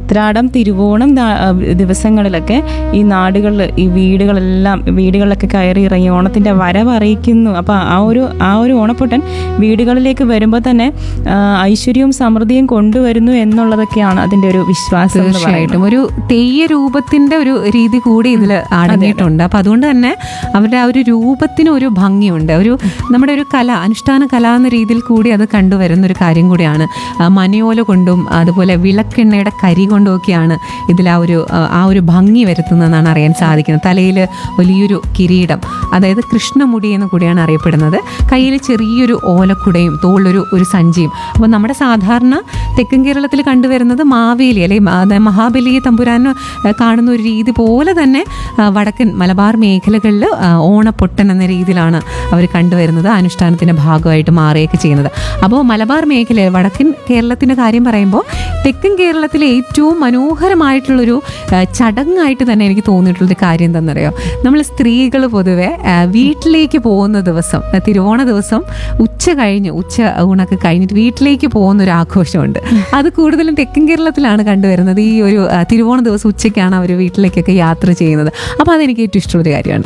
ഉത്രാടം തിരുവോണം ദാ- ആ, ദിവസങ്ങളിലൊക്കെ ഈ നാടുകളിൽ ഈ വീടുകളെല്ലാം വീടുകളിലൊക്കെ കയറി ഇറങ്ങി ഓണത്തിന്റെ വരവ് അറിയിക്കുന്നു അപ്പൊ ആ ഒരു ആ ഒരു ഓണപ്പൊട്ടൻ വീടുകളിലേക്ക് വരുമ്പോൾ തന്നെ ആ, ഐശ്വര്യവും സമൃദ്ധിയും കൊണ്ടുവരുന്നു എന്നുള്ളതൊക്കെയാണ് അതിന്റെ ഒരു വിശ്വാസം എന്ന് പറയുന്നത്. തീർച്ചയായിട്ടും ഒരു തെയ്യ രൂപത്തിന്റെ ഒരു രീതി കൂടി ഇതിൽ അടങ്ങിയിട്ടുണ്ട് അപ്പൊ അതുകൊണ്ട് തന്നെ അവരുടെ ആ ഒരു രൂപത്തിന് ഒരു ഭംഗിയുണ്ട് ഒരു നമ്മുടെ ഒരു കല അനുഷ്ഠാന കല എന്ന രീതിയിൽ കൂടി അത് കണ്ടുവരുന്ന ഒരു കാര്യം കൂടിയാണ് ആ, മനയോല കൊണ്ടും അതുപോലെ വിളക്കെണ്ണയുടെ കരി കൊണ്ടും ഒക്കെയാണ് ഇതിൽ ആ ഒരു ആ, ആ ഒരു ഭംഗി വരുത്തുന്നതെന്നാണ് അറിയാൻ സാധിക്കുന്നത് തലയിൽ വലിയൊരു കിരീടം അതായത് കൃഷ്ണമുടി എന്ന് കൂടിയാണ് അറിയപ്പെടുന്നത് കയ്യിൽ ചെറിയൊരു ഓലക്കുടയും തോളിലൊരു ഒരു സഞ്ചിയും അപ്പോൾ നമ്മുടെ സാധാരണ തെക്കൻ കേരളത്തിൽ കണ്ടുവരുന്നത് മാവേലി അല്ലെങ്കിൽ അതായത് മഹാബലിയെ തമ്പുരാൻ ആ, കാണുന്ന ഒരു രീതി പോലെ തന്നെ ആ, വടക്കൻ മലബാർ മേഖലകളിൽ ആ, ഓണപ്പൊട്ടൻ എന്ന രീതിയിലാണ് അവർ കണ്ടുവരുന്നത് അനുഷ്ഠാനത്തിന്റെ ഭാഗമായിട്ട് മാറുകയൊക്കെ ചെയ്യുന്നത് അപ്പോൾ മലബാർ മേഖല വടക്കൻ കേരളത്തിന്റെ കാര്യം പറയുമ്പോൾ തെക്കൻ കേരളത്തിലെ ഏറ്റവും മനോഹരമായിട്ടുള്ളൊരു ആ, ചടങ്ങായിട്ട് തന്നെ എനിക്ക് തോന്നിയിട്ടുള്ളൊരു കാര്യം എന്താണെന്നറിയോ നമ്മൾ സ്ത്രീകൾ പൊതുവെ ആ, വീട്ടിലേക്ക് പോകുന്ന ദിവസം ആ, തിരുവോണ ദിവസം ഉച്ച കഴിഞ്ഞ് ഉച്ച ഊണൊക്കെ കഴിഞ്ഞിട്ട് വീട്ടിലേക്ക് പോകുന്ന ഒരു ആഘോഷമുണ്ട് അത് കൂടുതലും തെക്കൻ കേരളത്തിലാണ് കണ്ടുവരുന്നത് ഈ ഒരു ആ, തിരുവോണ ദിവസം ഉച്ചയ്ക്കാണ് അവർ വീട്ടിലേക്കൊക്കെ യാത്ര ചെയ്യുന്നത് അപ്പോൾ അതെനിക്ക് ഏറ്റവും ഇഷ്ടമുള്ള കാര്യമാണ്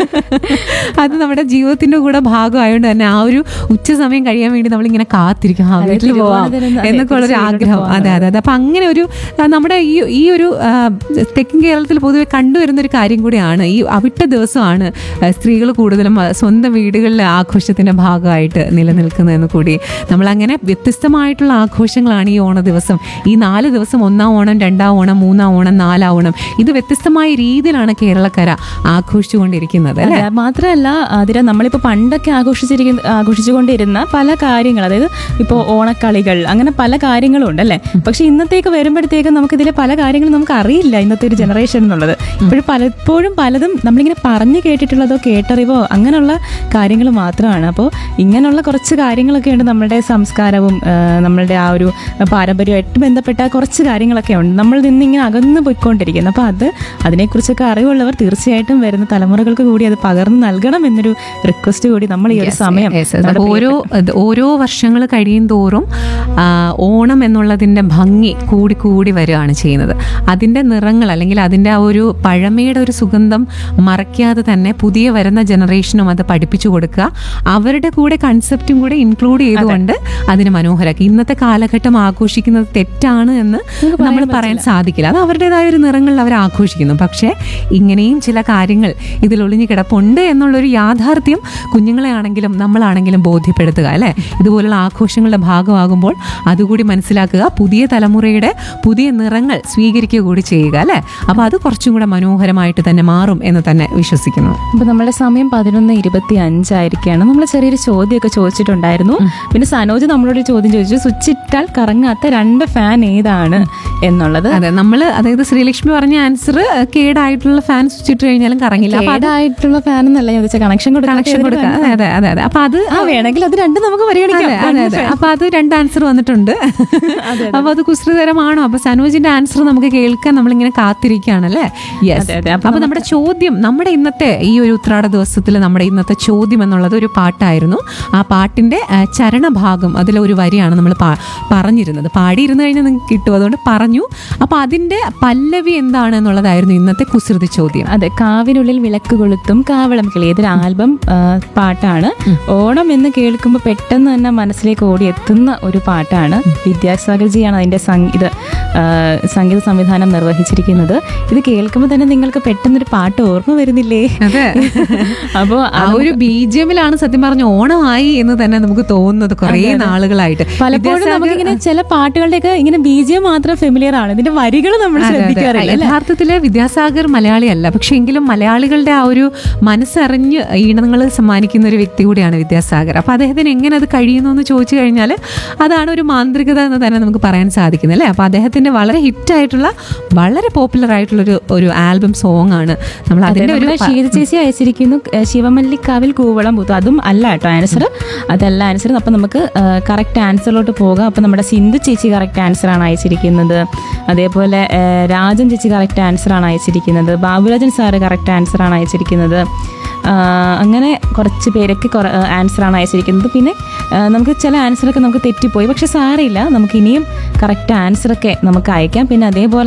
അത് നമ്മുടെ ജീവിതത്തിന്റെ കൂടെ ഭാഗമായതുകൊണ്ട് തന്നെ ആ ഒരു ഉച്ച സമയം കഴിയാൻ വേണ്ടി നമ്മളിങ്ങനെ കാത്തിരിക്കും ആ അതെ, വീട്ടിൽ പോവാം തിരുവോണത്തിന് അതെ, എന്നൊക്കെ ഉള്ളൊരു തിരിച്ച് വീട്ടിൽ ആഗ്രഹം പോവാം. അതെ അതെ അതെ അപ്പൊ അങ്ങനെ ഒരു ആ, നമ്മുടെ ഈ ഈ ഒരു ആ, തെക്കൻ കേരളത്തിൽ പൊതുവെ കണ്ടുവരുന്ന ഒരു കാര്യം കൂടിയാണ് ഈ അവിട്ട ദിവസമാണ് സ്ത്രീകൾ കൂടുതലും ആ, സ്വന്തം വീടുകളിലെ ആഘോഷത്തിന്റെ ഭാഗമായിട്ട് നിലനിൽക്കുന്നതെന്ന് കൂടി നമ്മളങ്ങനെ വ്യത്യസ്തമായിട്ടുള്ള ആഘോഷങ്ങളാണ് ഈ ഓണ ദിവസം ഈ നാല് ദിവസം ഒന്നാം ഓണം രണ്ടാം ഓണം മൂന്നാം ഓണം നാലാം ഓണം ഇത് വ്യത്യസ്തമായ രീതിയിലാണ് കേരളക്കര ആഘോഷിച്ചുകൊണ്ടിരിക്കുന്നത് അല്ലേ അതെ, മാത്രമല്ല അതിര നമ്മളിപ്പോൾ പണ്ടൊക്കെ ആഘോഷിച്ചിരിക്കുന്ന ആഘോഷിച്ചുകൊണ്ടിരുന്ന പല കാര്യങ്ങൾ അതായത് ഇപ്പോൾ ഓണക്കളികൾ അങ്ങനെ പല കാര്യങ്ങളും ഉണ്ട് അല്ലേ പക്ഷെ ഇന്നത്തേക്ക് വരുമ്പോഴത്തേക്കും നമുക്കിതിലെ പല കാര്യങ്ങളും നമുക്ക് അറിയില്ല ഇന്നത്തെ ഒരു ജനറേഷൻ എന്നുള്ളത് ഇപ്പോഴും പലപ്പോഴും പലതും നമ്മളിങ്ങനെ പറഞ്ഞു കേട്ടിട്ടുള്ളതോ കേട്ടറിവോ അങ്ങനെയുള്ള കാര്യങ്ങൾ മാത്രമാണ് അപ്പോൾ ഇങ്ങനെയുള്ള കുറച്ച് കാര്യങ്ങളൊക്കെ ഉണ്ട് നമ്മുടെ സംസ്കാരവും ആ, നമ്മളുടെ ആ ഒരു പാരമ്പര്യമായിട്ട് ബന്ധപ്പെട്ട കുറച്ച് കാര്യങ്ങളൊക്കെ ഉണ്ട് നമ്മൾ നിന്നിങ്ങനെ അകന്ന് പോയിക്കൊണ്ടിരിക്കുന്നത് അപ്പോൾ അത് അതിനെക്കുറിച്ചൊക്കെ അറിവുള്ളവർ തീർച്ചയായിട്ടും വരുന്ന തലമുറകൾക്ക് കൂടി അത് പകർന്നു നൽകണം എന്നൊരു റിക്വസ്റ്റ് കൂടി നമ്മൾ ഈ ഒരു സമയം Yes, yes. നമ്മുടെ അപ്പൊ ഓരോ അത് ഓരോ വർഷങ്ങൾ കഴിയും തോറും ആ, ഓണം എന്നുള്ളതിന്റെ ഭംഗി കൂടി കൂടി വരികയാണ് ചെയ്യുന്നത് അതിന്റെ നിറങ്ങൾ അല്ലെങ്കിൽ അതിന്റെ ആ ഒരു പഴമയുടെ ഒരു സുഗന്ധം മറയ്ക്കാതെ തന്നെ പുതിയ വരുന്ന ജനറേഷനും അത് പഠിപ്പിച്ചു കൊടുക്കുക അവരുടെ കൂടെ കൺസെപ്റ്റും കൂടെ ഇൻക്ലൂഡ് ചെയ്തുകൊണ്ട് അതിന് മനോഹരമാക്കി ഇന്നത്തെ കാലഘട്ടം ആഘോഷിക്കുന്നത് തെറ്റാണ് എന്ന് നമ്മൾ പറയാൻ സാധിക്കില്ല അത് അവരുടേതായ ഒരു നിറങ്ങളിൽ അവർ ആഘോഷിക്കുന്നു പക്ഷേ ഇങ്ങനെയും ചില കാര്യങ്ങൾ ഇതിൽ ഒളിഞ്ഞു കിടപ്പുണ്ട് എന്നുള്ളൊരു യാഥാർത്ഥ്യം കുഞ്ഞുങ്ങളെ ആണെങ്കിലും നമ്മളാണെങ്കിലും ബോധ്യപ്പെടുത്തുക അല്ലേ ഇതുപോലുള്ള ആഘോഷങ്ങളുടെ ഭാഗമാകുമ്പോൾ അതുകൂടി മനസ്സിലാക്കുക പുതിയ തലമുറയുടെ പുതിയ നിറങ്ങൾ സ്വീകരിക്കുക കൂടി ചെയ്യുക അല്ലേ അപ്പോൾ അത് കുറച്ചും കൂടെ മനോഹരമായിട്ട് തന്നെ മാറും എന്ന് തന്നെ വിശ്വസിക്കുന്നു അപ്പൊ നമ്മുടെ സമയം പതിനൊന്ന് ഇരുപത്തി അഞ്ചായിരിക്കുകയാണ് നമ്മൾ ചെറിയൊരു ചോദ്യമൊക്കെ ചോദിച്ചിട്ടുണ്ടായിരുന്നു പിന്നെ സനോജ് നമ്മളോട് ഒരു ചോദ്യം ചോദിച്ചു സ്വിച്ച് ഇട്ടാൽ കറങ്ങാത്ത രണ്ട് ഫാൻ ഏതാണ് എന്നുള്ളത് അതെ നമ്മൾ അതായത് ശ്രീലക്ഷ്മി പറഞ്ഞ ആൻസർ കേടായിട്ടുള്ള ഫാൻ സ്വിച്ച് ഇട്ട് കഴിഞ്ഞാലും കറങ്ങില്ല അപ്പൊ അത് കേടായിട്ടുള്ള ഫാൻ എന്നല്ല ഞാൻ ചോദിച്ച കണക്ഷൻ കണക്ഷൻ കൊടുക്കുക അതെ അതെ അതെ അതെ അപ്പൊ അത് ആ വേണമെങ്കിൽ അത് രണ്ടും നമുക്ക് അതെ പരിഗണിക്കാം അതെ അതെ അപ്പൊ അത് രണ്ട് ആൻസർ വന്നിട്ടുണ്ട് അപ്പൊ അത് കുസൃതരമാണോ അപ്പൊ സനോജിന്റെ ആൻസർ നമുക്ക് കേൾക്കാൻ നമ്മളിങ്ങനെ കാത്തിരിക്കുകയാണല്ലേ യെസ് അതെ, അതെ. അപ്പൊ അപ്പൊ നമ്മുടെ ചോദ്യം നമ്മുടെ ഇന്നത്തെ ഈ ഒരു ഉത്രാട ദിവസത്തിൽ നമ്മുടെ ഇന്നത്തെ ചോദ്യം എന്നുള്ളത് ഒരു പാട്ടായിരുന്നു ആ പാട്ടിന്റെ ആ, ചരണഭാഗം അതിലെ ഒരു വരിയാണ് നമ്മൾ പറഞ്ഞിരുന്നത് പാടിയിരുന്നു കഴിഞ്ഞാൽ നിങ്ങൾക്ക് കിട്ടും അതുകൊണ്ട് പറഞ്ഞു അപ്പൊ അതിന്റെ പല്ലവി എന്താണ് എന്നുള്ളതായിരുന്നു ഇന്നത്തെ കുസൃതി ചോദ്യം അതെ കാവിനുള്ളിൽ വിളക്ക് കൊളുത്തും കാവളം കിളി ഇതൊരു ആൽബം ആ, പാട്ടാണ് ഓണം എന്ന് കേൾക്കുമ്പോൾ പെട്ടെന്ന് തന്നെ മനസ്സിലേക്ക് ഓടി എത്തുന്ന ഒരു പാട്ടാണ് വിദ്യാസാഗർജിയാണ് അതിന്റെ സംഗീത ആ, സംഗീത സംവിധാനം നിർവഹിച്ചിരിക്കുന്നത് ഇത് കേൾക്കുമ്പോൾ തന്നെ നിങ്ങൾക്ക് പെട്ടെന്നൊരു പാട്ട് ഓർമ്മ വരുന്നില്ലേ അതെ അപ്പോൾ ആ ഒരു ബീജിയമിലാണ് സത്യം പറഞ്ഞ ഓണമായി എന്ന് തന്നെ നമുക്ക് തോന്നുന്നത് കുറേ നാളുകളായിട്ട് പലപ്പോഴും നമുക്കിങ്ങനെ ചില പാട്ടുകളുടെയൊക്കെ ഇങ്ങനെ ബീജിയം മാത്രം ഫെമിലിയർ ആണ് ഇതിന്റെ വരികൾ നമ്മൾ അതെ, അതെ. ശ്രദ്ധിക്കാറില്ല അല്ലേ? യഥാർത്ഥത്തില് വിദ്യാസാഗർ മലയാളിയല്ല പക്ഷെ എങ്കിലും മലയാളികളുടെ ആ ഒരു മനസ്സറിഞ്ഞ് ഈണങ്ങൾ സമ്മാനിക്കുന്ന ഒരു വ്യക്തി കൂടിയാണ് വിദ്യാസാഗർ അപ്പൊ അദ്ദേഹത്തിന് എങ്ങനെ അത് കഴിയുന്നു എന്ന് ചോദിച്ചു കഴിഞ്ഞാൽ അതാണ് ഒരു മാന്ത്രികത എന്ന് തന്നെ നമുക്ക് പറയാൻ സാധിക്കുന്നത് അല്ലേ അപ്പൊ അദ്ദേഹത്തിന്റെ വളരെ ഹിറ്റ് ആയിട്ടുള്ള വളരെ പോപ്പുലർ ആയിട്ടുള്ള ഒരു ഒരു ആൽബം സോങ് ആണ് നമ്മൾ അതിന്റെ ഒരു നമ്മുടെ ഷീത ചേച്ചി അയച്ചിരിക്കുന്നു ഏഹ് ശിവമല്ലിക്കാവിൽ കൂവളം പൂത്തു അതും അല്ല കേട്ടോ ആൻസർ അതല്ല ആൻസർ അപ്പം നമുക്ക് കറക്റ്റ് ആൻസറിലോട്ട് പോകാം അപ്പം നമ്മുടെ സിന്ധു ചേച്ചി കറക്റ്റ് ആൻസർ ആണ് അയച്ചിരിക്കുന്നത് അതേപോലെ ഏഹ് രാജൻ ചേച്ചി കറക്റ്റ് ആൻസർ ആണ് അയച്ചിരിക്കുന്നത് ബാബുരാജൻ സാറ് കറക്റ്റ് ആൻസർ ആണ് അയച്ചിരിക്കുന്നത് ആ, അങ്ങനെ കുറച്ച് പേരൊക്കെ ആൻസർ ആണ് അയച്ചിരിക്കുന്നത് പിന്നെ ആ, നമുക്ക് ചില ആൻസറൊക്കെ നമുക്ക് തെറ്റിപ്പോയി പക്ഷെ സാരമില്ല നമുക്ക് ഇനിയും കറക്റ്റ് ആൻസറൊക്കെ നമുക്ക് അയക്കാം പിന്നെ അതേപോലെ